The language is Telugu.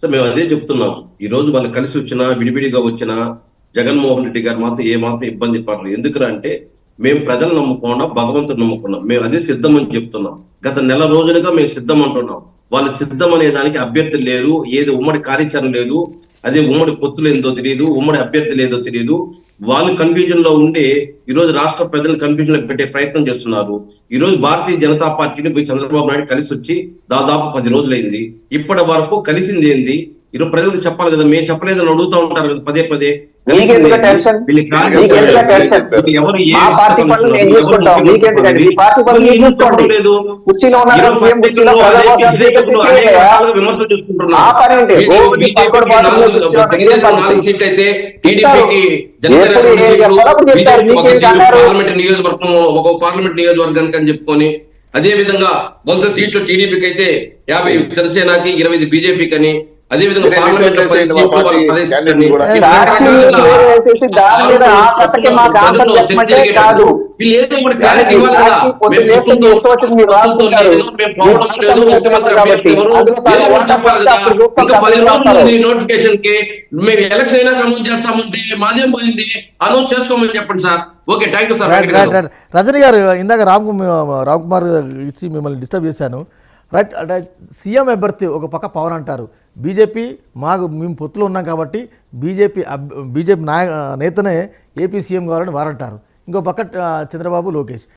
సో మేము అదే చెప్తున్నాం ఈ రోజు వాళ్ళు కలిసి వచ్చినా విడివిడిగా వచ్చినా జగన్మోహన్ రెడ్డి గారు మాత్రం ఏ మాత్రం ఇబ్బంది పడరు ఎందుకురా అంటే మేము ప్రజలు నమ్ముకుండా భగవంతుడు నమ్ముకున్నాం మేము అదే సిద్ధం అని చెప్తున్నాం గత నెల రోజులుగా మేము సిద్ధం అంటున్నాం వాళ్ళు సిద్ధం అనే దానికి అభ్యర్థి లేరు ఏది ఉమ్మడి కార్యాచరణ లేదు అదే ఉమ్మడి పొత్తులు ఏందో తెలియదు ఉమ్మడి అభ్యర్థి లేదో తెలియదు వాళ్ళు కన్ఫ్యూజన్ లో ఉండి ఈ రోజు రాష్ట్ర ప్రజలు కన్ఫ్యూజన్ లో పెట్టే ప్రయత్నం చేస్తున్నారు ఈ రోజు భారతీయ జనతా పార్టీని పోయి చంద్రబాబు నాయుడు కలిసి వచ్చి దాదాపు పది రోజులైంది ఇప్పటి వరకు కలిసింది ఏంది ఈరోజు ప్రజలకు చెప్పాలి కదా మేము చెప్పలేదని అడుగుతా ఉంటారు కదా పదే పదే మీకెందుకు టెన్షన్? మీకెందుకు టెన్షన్? ఎవరు ఏ మా పార్టీ పనులు మేము చూసుకుంటాం. మీకెందుకండి? మీ పార్టీ పనులు మీరు చూసుకోండి. లేదు కుర్చీలో ఉన్న ఈరోజు సీఎం కుర్చీలో పత్రికల్లో ప్రజల అదే కోసం విశ్లేషకులు కుర్చీ అనేక లేదా? రకాలుగా విమర్శలు చేసుకుంటున్నారు. ఆ పని ఏంటి? బీజేపీ గోవుకి బీజేపీకి పక్కన పార్టీలో నాలుగు- కూర్చోవడం తెలుగుదేశం ఏం నాలుగు పని? సీట్లు అయితే చెప్తారు. టీడీపీకి జనసేన ఎప్పుడు రెండు ఏం సీట్లు, చెప్పాలో అప్పుడు చెప్తారు. బీజేపీకి ఒక మీకేం సీటు, అన్నారు? పార్లమెంట్ నియోజకవర్గం ఒక పార్లమెంట్ నియోజకవర్గానికి అని చెప్పుకొని అదే విధంగా వంద సీట్లు టీడీపీకి అయితే యాభై జనసేనకి ఇరవై ఐదు బీజేపీకి అని అదే విధంగా మీరే పార్లమెంట్ లో డిసైడ్ పది చేయండి, సీట్లు మా పార్టీ వాళ్ళ పది క్యాండిడేట్ సీట్లని కూడా. ఈ సాక్షి రకాలుగా వేసేసి దాని మీద ఆ కథకి మాకు ఆన్సర్ చెప్పమంటే కాదు. వీళ్ళు ఏదో ఒకటి క్లారిటీ ఇవ్వాలి కదా. సాక్షి పొద్దు మేము లేస్తే పొత్తుతో- మీ ఇష్టం మీరు పొత్తుతో రాసుకుంటారు. లేదు, మేము పోవడం మీరు లేదు, రాసుకుంటారు ముఖ్యమంత్రి కాబట్టి. అభ్యర్థి ఎవరు? అందులో ఏదో ఒకటి చెప్పాలి కదా. అప్పుడు చూస్తాం, ఇంకా పది అప్పుడు రోజులు చూస్తారు. ఉంది నోటిఫికేషన్ కి మేము ఎలక్షన్ అయినా అనౌన్స్ చేస్తామంటే మాదేం పోయింది అనౌన్స్ చేసుకోమని చెప్పండి sir okay thank you sir right right right Rajani garu ఇందాక రామ్ కుమార్ రామ్ కుమార్ ఇచ్చి మిమ్మల్ని డిస్టర్బ్ చేశాను రైట్ అంటే సీఎం అభ్యర్థి ఒక పక్క పవన్ అంటారు బీజేపీ మాకు మేము పొత్తులో ఉన్నాం కాబట్టి బీజేపీ అబ్- బీజేపీ నాయ నేతనే ఏపీ సీఎం కావాలని వారంటారు ఇంకో పక్క ఆ, చంద్రబాబు లోకేష్